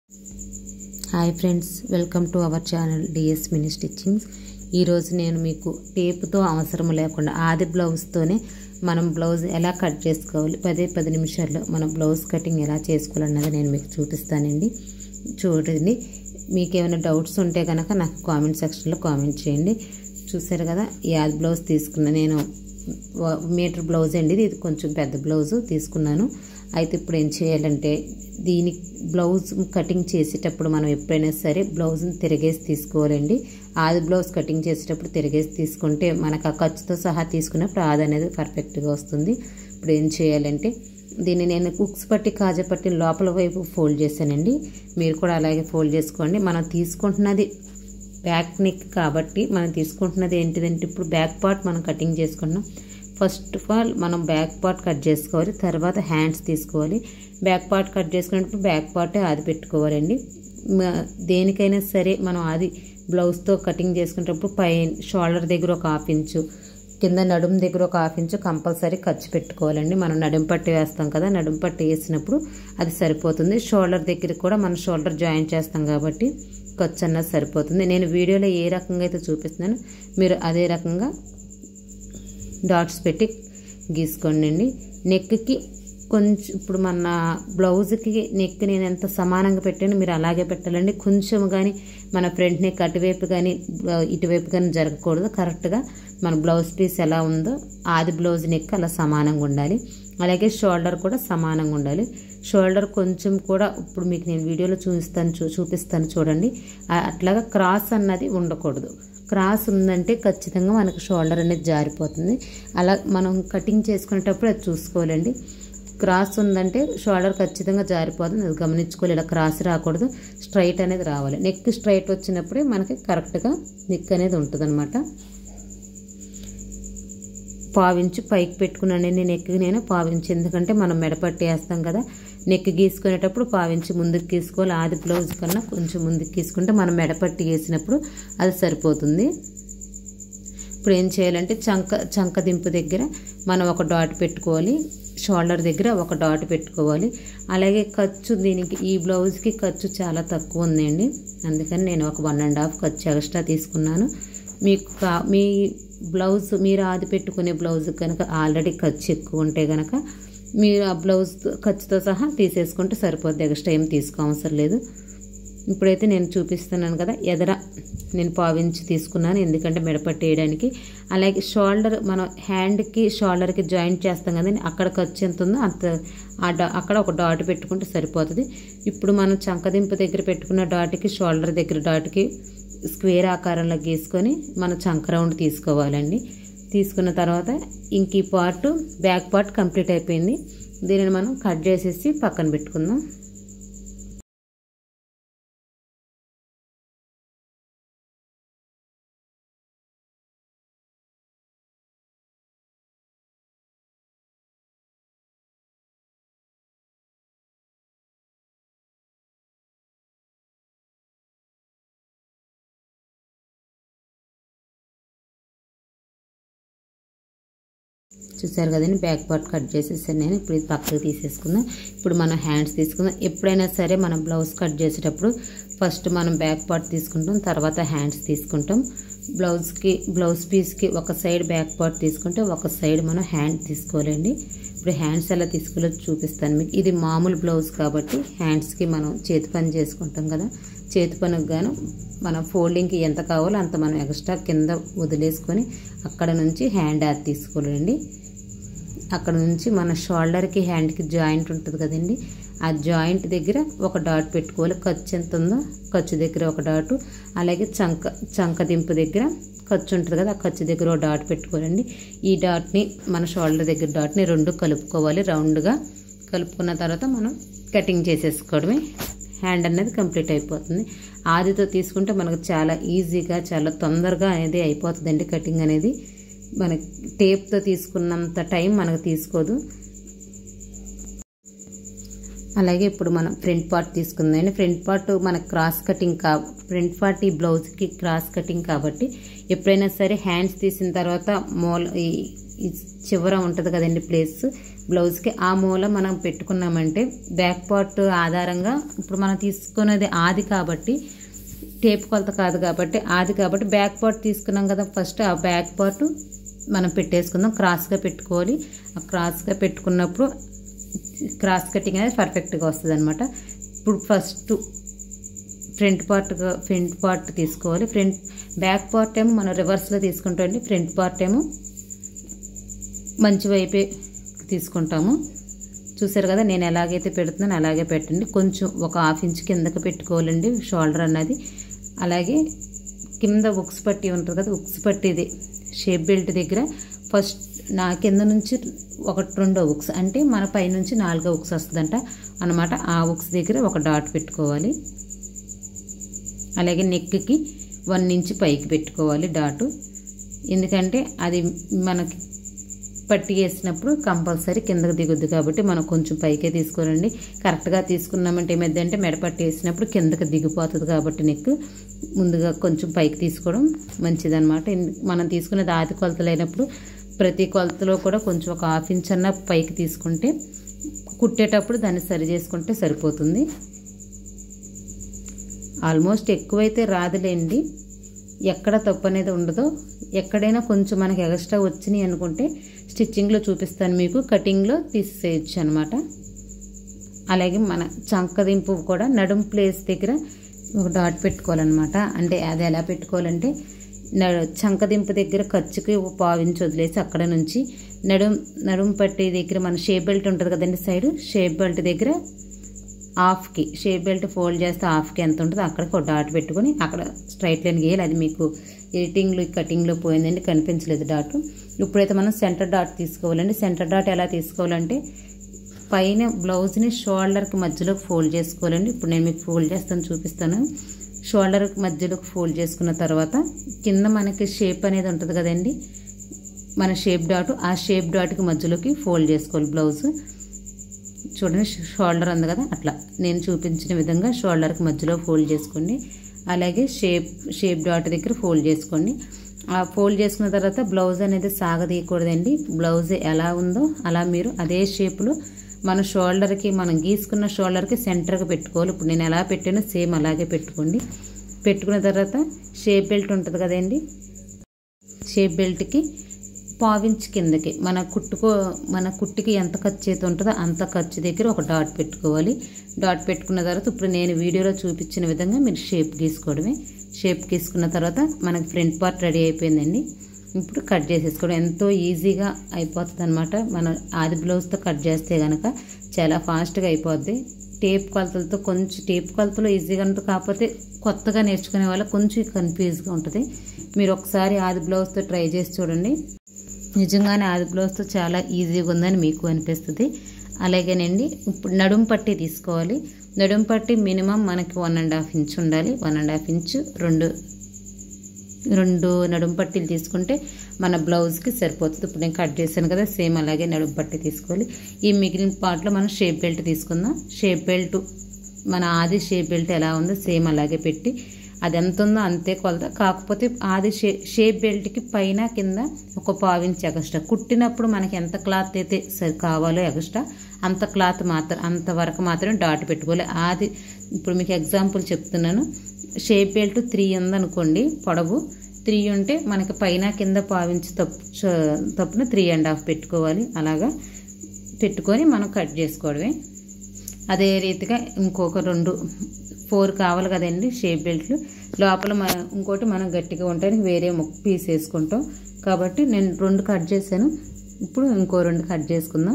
hi friends welcome to our channel DS mini stitchings ఈరోజు నేను మీకు టేపుతో అవసరం లేకుండా ఆది బ్లౌజ్తోనే మనం బ్లౌజ్ ఎలా కట్ చేసుకోవాలి పదే పది నిమిషాల్లో మనం బ్లౌజ్ కటింగ్ ఎలా చేసుకోవాలన్నది నేను మీకు చూపిస్తానండి చూడండి మీకు ఏమైనా డౌట్స్ ఉంటే కనుక నాకు కామెంట్ సెక్షన్లో కామెంట్ చేయండి చూసారు కదా ఈ ఆది బ్లౌజ్ తీసుకున్నా నేను వ- మీటర్ బ్లౌజ్ అండి ఇది కొంచెం పెద్ద బ్లౌజ్ తీసుకున్నాను అయితే ఇప్పుడు ఏం చేయాలంటే దీని బ్లౌజ్ కటింగ్ చేసేటప్పుడు మనం ఎప్పుడైనా సరే బ్లౌజ్ని తిరిగేసి తీసుకోవాలండి ఆది బ్లౌజ్ కటింగ్ చేసేటప్పుడు తిరిగేసి తీసుకుంటే మనకు ఆ ఖర్చుతో సహా తీసుకున్నప్పుడు ఆది అనేది పర్ఫెక్ట్గా వస్తుంది ఇప్పుడు ఏం చేయాలంటే దీన్ని నేను కుక్స్ పట్టి కాజా పట్టి లోపల వైపు ఫోల్డ్ చేశానండి మీరు కూడా అలాగే ఫోల్డ్ చేసుకోండి మనం తీసుకుంటున్నది బ్యాక్ నెక్ కాబట్టి మనం తీసుకుంటున్నది ఏంటిదంటే ఇప్పుడు బ్యాక్ పార్ట్ మనం కటింగ్ చేసుకున్నాం ఫస్ట్ ఆఫ్ ఆల్ మనం బ్యాక్ పార్ట్ కట్ చేసుకోవాలి తర్వాత హ్యాండ్స్ తీసుకోవాలి బ్యాక్ పార్ట్ కట్ చేసుకున్నప్పుడు బ్యాక్ పార్టే ఆది పెట్టుకోవాలండి మ- దేనికైనా సరే మనం ఆది బ్లౌజ్తో కటింగ్ చేసుకునేటప్పుడు పై షోల్డర్ దగ్గర ఒక హాఫ్ ఇంచు కింద నడుము దగ్గర ఒక హాఫ్ ఇంచు కంపల్సరీ ఖర్చు పెట్టుకోవాలండి మనం నడుము పట్టి వేస్తాం కదా నడుము పట్టి వేసినప్పుడు అది సరిపోతుంది షోల్డర్ దగ్గర కూడా మనం షోల్డర్ జాయిన్ చేస్తాం కాబట్టి ఖర్చు అన్నది సరిపోతుంది నేను వీడియోలో ఏ రకంగా అయితే చూపిస్తున్నానో మీరు అదే రకంగా డాట్స్ పెట్టి గీసుకోండి నెక్కి కొంచెం ఇప్పుడు మన బ్లౌజ్కి నెక్ నేను ఎంత సమానంగా పెట్టానో మీరు అలాగే పెట్టాలండి కొంచెం కానీ మన ఫ్రంట్ నెక్ అటువైపు కానీ ఇటువైపు కానీ జరగకూడదు కరెక్ట్గా మన బ్లౌజ్ పీస్ ఎలా ఉందో ఆది బ్లౌజ్ నెక్ అలా సమానంగా ఉండాలి అలాగే షోల్డర్ కూడా సమానంగా ఉండాలి షోల్డర్ కొంచెం కూడా ఇప్పుడు మీకు నేను వీడియోలో చూపిస్తాను చూ చూపిస్తాను చూడండి ఆ- అట్లాగా క్రాస్ అన్నది ఉండకూడదు క్రాస్ ఉందంటే ఖచ్చితంగా మనకు షోల్డర్ అనేది జారిపోతుంది అలా మనం కటింగ్ చేసుకునేటప్పుడు అది చూసుకోవాలండి క్రాస్ ఉందంటే షోల్డర్ ఖచ్చితంగా జారిపోతుంది అది గమనించుకోవాలి ఇలా క్రాస్ రాకూడదు స్ట్రైట్ అనేది రావాలి నెక్ స్ట్రైట్ వచ్చినప్పుడే మనకి కరెక్ట్గా నెక్ అనేది ఉంటుంది పావించి పైకి పెట్టుకున్నాను నేను నెక్కి నేను పావించి ఎందుకంటే మనం మెడపట్టి వేస్తాం కదా నెక్ గీసుకునేటప్పుడు పావించి ముందుకు గీసుకోవాలి ఆది బ్లౌజ్ కన్నా కొంచెం ముందుకు గీసుకుంటే మనం మెడపట్టి వేసినప్పుడు అది సరిపోతుంది ఇప్పుడు ఏం చేయాలంటే చంక చంక దింపు దగ్గర మనం ఒక డాట్ పెట్టుకోవాలి షోల్డర్ దగ్గర ఒక డాట్ పెట్టుకోవాలి అలాగే ఖర్చు దీనికి ఈ బ్లౌజ్కి ఖర్చు చాలా తక్కువ ఉందండి అందుకని నేను ఒక వన్ అండ్ హాఫ్ ఖర్చు ఎక్స్ట్రా తీసుకున్నాను మీకు కా మీ బ్లౌజ్ మీరు ఆది పెట్టుకునే బ్లౌజ్ కనుక ఆల్రెడీ ఖర్చు ఎక్కువ ఉంటే కనుక మీరు ఆ బ్లౌజ్ ఖర్చుతో సహా తీసేసుకుంటే సరిపోద్ది ఎక్స్ట్రా ఏం తీసుకోవసరం లేదు ఇప్పుడైతే నేను చూపిస్తున్నాను కదా ఎదర నేను పావించి తీసుకున్నాను ఎందుకంటే మెడపట్టి వేయడానికి అలాగే షోల్డర్ మనం హ్యాండ్కి షోల్డర్కి జాయింట్ చేస్తాం కదండి అక్కడ ఖర్చు ఎంత ఉందో అంత ఆ డా అక్కడ ఒక డాట్ పెట్టుకుంటే సరిపోతుంది ఇప్పుడు మనం చంకదింపు దగ్గర పెట్టుకున్న డాట్కి షోల్డర్ దగ్గర డాట్కి స్క్వేర్ ఆకారంలో గీసుకొని మన చంక రౌండ్ తీసుకోవాలండి తీసుకున్న తర్వాత ఇంక ఈ పార్ట్ బ్యాక్ పార్ట్ కంప్లీట్ అయిపోయింది దీనిని మనం కట్ చేసేసి పక్కన పెట్టుకుందాం చూసారు కదండి బ్యాక్ పార్ట్ కట్ చేసేసాను నేను ఇప్పుడు ఇది పక్కకు తీసేసుకుందాం ఇప్పుడు మనం హ్యాండ్స్ తీసుకుందాం ఎప్పుడైనా సరే మనం బ్లౌజ్ కట్ చేసేటప్పుడు ఫస్ట్ మనం బ్యాక్ పార్ట్ తీసుకుంటాం తర్వాత హ్యాండ్స్ తీసుకుంటాం బ్లౌజ్కి బ్లౌజ్ పీస్కి ఒక సైడ్ బ్యాక్ పార్ట్ తీసుకుంటే ఒక సైడ్ మనం హ్యాండ్ తీసుకోవాలండి ఇప్పుడు హ్యాండ్స్ ఎలా తీసుకోవాలో చూపిస్తాను మీకు ఇది మామూలు బ్లౌజ్ కాబట్టి హ్యాండ్స్కి మనం చేతి పని చేసుకుంటాం కదా చేతి పనికి గాను మనం ఫోల్డింగ్కి ఎంత కావాలో అంత మనం ఎక్స్ట్రా కింద వదిలేసుకొని అక్కడ నుంచి హ్యాండ్ అది తీసుకోవాలండి అక్కడ నుంచి మన షోల్డర్కి హ్యాండ్కి జాయింట్ ఉంటుంది కదండి ఆ జాయింట్ దగ్గర ఒక డాట్ పెట్టుకోవాలి ఖర్చు ఎంత ఉందో ఖర్చు దగ్గర ఒక డాటు అలాగే చంక చంక దింపు దగ్గర ఖర్చు ఉంటుంది కదా ఆ ఖర్చు దగ్గర ఒక డాట్ పెట్టుకోవాలండి ఈ డాట్ని మన షోల్డర్ దగ్గర డాట్ని రెండు కలుపుకోవాలి రౌండ్గా కలుపుకున్న తర్వాత మనం కటింగ్ చేసేసుకోవడమే హ్యాండ్ అనేది కంప్లీట్ అయిపోతుంది ఆదితో తీసుకుంటే మనకు చాలా ఈజీగా చాలా తొందరగా అనేది అయిపోతుందండి కటింగ్ అనేది మనకి టేప్తో తీసుకున్నంత టైం మనకు తీసుకోదు అలాగే ఇప్పుడు మనం ఫ్రంట్ పార్ట్ తీసుకుందండి ఫ్రంట్ పార్ట్ మన క్రాస్ కటింగ్ కా ఫ్రంట్ పార్ట్ ఈ బ్లౌజ్కి క్రాస్ కటింగ్ కాబట్టి ఎప్పుడైనా సరే హ్యాండ్స్ తీసిన తర్వాత మూల ఈ ఈ చివర ఉంటుంది కదండి ప్లేస్ బ్లౌజ్కి ఆ మూల మనం పెట్టుకున్నామంటే బ్యాక్ పార్ట్ ఆధారంగా ఇప్పుడు మనం తీసుకున్నది ఆది కాబట్టి టేప్ కొలత కాదు కాబట్టి ఆది కాబట్టి బ్యాక్ పార్ట్ తీసుకున్నాం కదా ఫస్ట్ ఆ బ్యాక్ పార్ట్ మనం పెట్టేసుకుందాం క్రాస్గా పెట్టుకోవాలి ఆ క్రాస్గా పెట్టుకున్నప్పుడు క్రాస్ కటింగ్ అనేది పర్ఫెక్ట్గా వస్తుంది అనమాట ఇప్పుడు first front part front part తీసుకోవాలి ఫ్రంట్ బ్యాక్ పార్ట్ ఏమో మనం రివర్స్లో తీసుకుంటామండి ఫ్రంట్ పార్ట్ ఏమో మంచి వైపే తీసుకుంటాము చూసారు కదా నేను ఎలాగైతే పెడుతున్నాను అలాగే పెట్టండి కొంచెం ఒక హాఫ్ ఇంచ్ కిందకి పెట్టుకోవాలండి షోల్డర్ అన్నది అలాగే కింద ఉక్స్ పట్టి ఉంటుంది కదా ఉక్స్ పట్టిది షేప్ బెల్ట్ దగ్గర ఫస్ట్ నా కింద నుంచి ఒకటి రెండో ఉక్స్ అంటే మన పైనుంచి నాలుగో ఉక్స్ వస్తుందంట అనమాట ఆ ఉక్స్ దగ్గర ఒక డాట్ పెట్టుకోవాలి అలాగే నెక్కి వన్ ఇంచ్ పైకి పెట్టుకోవాలి డాటు ఎందుకంటే అది మనకి పట్టి వేసినప్పుడు కంపల్సరీ కిందకు దిగుద్ది కాబట్టి మనం కొంచెం పైకే తీసుకోవాలండి కరెక్ట్గా తీసుకున్నామంటే ఏమైందంటే మెడపట్టి వేసినప్పుడు కిందకి దిగిపోతుంది కాబట్టి నెక్ ముందుగా కొంచెం పైకి తీసుకోవడం మంచిదన్నమాట మనం తీసుకునేది ఆది కొలతలు అయినప్పుడు ప్రతి కొలతలో కూడా కొంచెం ఒక హాఫ్ ఇంచ్ అన్న పైకి తీసుకుంటే కుట్టేటప్పుడు దాన్ని సరి చేసుకుంటే సరిపోతుంది ఆల్మోస్ట్ ఎక్కువైతే రాదులేండి ఎక్కడ తప్పు అనేది ఉండదో ఎక్కడైనా కొంచెం మనకి ఎక్స్ట్రా వచ్చినాయి అనుకుంటే స్టిచ్చింగ్లో చూపిస్తాను మీకు కటింగ్లో తీసేయచ్చు అనమాట అలాగే మన చంకదింపు కూడా నడుం ప్లేస్ దగ్గర ఒక డాట్ పెట్టుకోవాలన్నమాట అంటే అది ఎలా పెట్టుకోవాలంటే చంకదింపు దగ్గర ఖర్చుకి పావించి వదిలేసి అక్కడ నుంచి నడుం నడుం పట్టి దగ్గర మన షేప్ బెల్ట్ ఉంటుంది కదండి సైడ్ షేప్ బెల్ట్ దగ్గర హాఫ్కి షేప్ బెల్ట్ ఫోల్డ్ చేస్తే హాఫ్కి ఎంత ఉంటుందో అక్కడికి ఒక డాట్ పెట్టుకొని అక్కడ స్ట్రైట్ లైన్ గీయాలి అది మీకు ఎడిటింగ్లో కటింగ్లో పోయిందండి కనిపించలేదు డాట్ ఇప్పుడైతే మనం సెంటర్ డాట్ తీసుకోవాలండి సెంటర్ డాట్ ఎలా తీసుకోవాలంటే పైన బ్లౌజ్ని షోల్డర్కి మధ్యలోకి ఫోల్డ్ చేసుకోవాలండి ఇప్పుడు నేను మీకు ఫోల్డ్ చేస్తాను చూపిస్తాను షోల్డర్ మధ్యలోకి ఫోల్డ్ చేసుకున్న తర్వాత కింద మనకి షేప్ అనేది ఉంటుంది కదండి మన షేప్ డాట్ ఆ షేప్ డాట్కి మధ్యలోకి ఫోల్డ్ చేసుకోవాలి బ్లౌజ్ చూడండి షోల్డర్ ఉంది కదా అట్లా నేను చూపించిన విధంగా షోల్డర్కి మధ్యలో ఫోల్డ్ చేసుకోండి అలాగే షేప్ షేప్ డాట్ దగ్గర ఫోల్డ్ చేసుకోండి ఆ ఫోల్డ్ చేసుకున్న తర్వాత బ్లౌజ్ అనేది సాగదీయకూడదండి బ్లౌజ్ ఎలా ఉందో అలా మీరు అదే షేప్లో మన షోల్డర్కి మనం గీసుకున్న షోల్డర్కి సెంటర్కి పెట్టుకోవాలి ఇప్పుడు నేను ఎలా పెట్టానో సేమ్ అలాగే పెట్టుకోండి పెట్టుకున్న తర్వాత షేప్ బెల్ట్ ఉంటుంది కదండి షేప్ బెల్ట్కి పావించ్ కిందకి మన కుట్టుకో మన కుట్టికి ఎంత ఖర్చు అయితే ఉంటుందో అంత ఖర్చు దగ్గర ఒక డాట్ పెట్టుకోవాలి డాట్ పెట్టుకున్న తర్వాత ఇప్పుడు నేను వీడియోలో చూపించిన విధంగా మీరు షేప్ గీసుకోవడమే షేప్ గీసుకున్న తర్వాత మనకి ఫ్రంట్ పార్ట్ రెడీ అయిపోయిందండి ఇప్పుడు కట్ చేసేసుకోవడం ఎంతో ఈజీగా అయిపోతుంది అనమాట మన ఆది బ్లౌజ్తో కట్ చేస్తే కనుక చాలా ఫాస్ట్గా అయిపోద్ది టేప్ కొలతలతో కొంచెం టేప్ కొలతలో ఈజీగా ఉంటుంది కాకపోతే కొత్తగా నేర్చుకునే వాళ్ళకి కొంచెం కన్ఫ్యూజ్గా ఉంటుంది మీరు ఒకసారి ఆది బ్లౌజ్తో ట్రై చేసి చూడండి నిజంగానే ఆది బ్లౌజ్తో చాలా ఈజీగా ఉందని మీకు అనిపిస్తుంది అలాగేనండి ఇప్పుడు నడుం పట్టి తీసుకోవాలి నడుం పట్టి మినిమం మనకి వన్ అండ్ హాఫ్ ఇంచ్ ఉండాలి వన్ అండ్ హాఫ్ ఇంచ్ రెండు రెండు నడుం పట్టీలు తీసుకుంటే మన బ్లౌజ్కి సరిపోతుంది ఇప్పుడు నేను కట్ చేశాను కదా సేమ్ అలాగే నడుం పట్టి తీసుకోవాలి ఈ మిగిలిన పార్ట్లో మనం షేప్ బెల్ట్ తీసుకుందాం షేప్ బెల్ట్ మన ఆది షేప్ బెల్ట్ ఎలా ఉందో సేమ్ అలాగే పెట్టి అది ఎంత ఉందో అంతే కొలత కాకపోతే ఆది షే షేప్ బెల్ట్కి పైన కింద ఒక పావించి ఎగస్ట్రా కుట్టినప్పుడు మనకి ఎంత క్లాత్ అయితే సరి కావాలో ఎగస్ట్రా అంత క్లాత్ మాత్రం అంతవరకు మాత్రమే డాట్ పెట్టుకోవాలి ఆది ఇప్పుడు మీకు ఎగ్జాంపుల్ చెప్తున్నాను షేప్ బెల్ట్ త్రీ ఉందనుకోండి పొడవు త్రీ ఉంటే మనకి పైన కింద పావించి తప్పు తప్పున త్రీ అండ్ హాఫ్ పెట్టుకోవాలి అలాగా పెట్టుకొని మనం కట్ చేసుకోవడమే అదే రీతిగా ఇంకొక రెండు ఫోర్ కావాలి కదండి షేప్ బెల్ట్లు లోపల మన ఇంకోటి మనం గట్టిగా ఉండడానికి వేరే ముక్క పీస్ వేసుకుంటాం కాబట్టి నేను రెండు కట్ చేశాను ఇప్పుడు ఇంకో రెండు కట్ చేసుకుందాం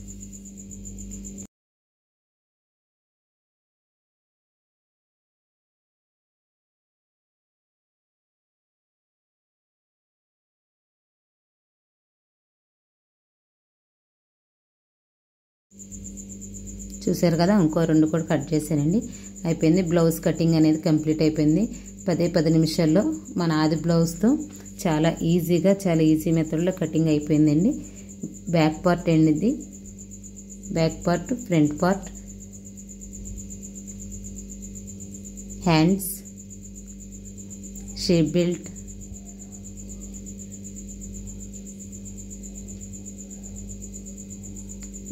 చూసారు కదా ఇంకో రెండు కూడా కట్ చేశానండి అయిపోయింది బ్లౌజ్ కటింగ్ అనేది కంప్లీట్ అయిపోయింది పదే పది నిమిషాల్లో మన ఆది బ్లౌజ్తో చాలా ఈజీగా చాలా ఈజీ మెథడ్లో కటింగ్ అయిపోయిందండి బ్యాక్ పార్ట్ అండి ఇది back part front part hands shape belt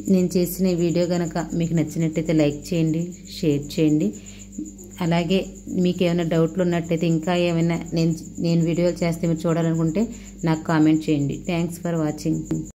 నేను చేసిన ఈ వీడియో కనుక మీకు నచ్చినట్టయితే లైక్ చేయండి షేర్ చేయండి అలాగే మీకు ఏమైనా డౌట్లు ఉన్నట్టయితే ఇంకా ఏమైనా నేను నేను వీడియోలు చేస్తే మీరు చూడాలనుకుంటే నాకు కామెంట్ చేయండి థ్యాంక్స్ ఫర్ వాచింగ్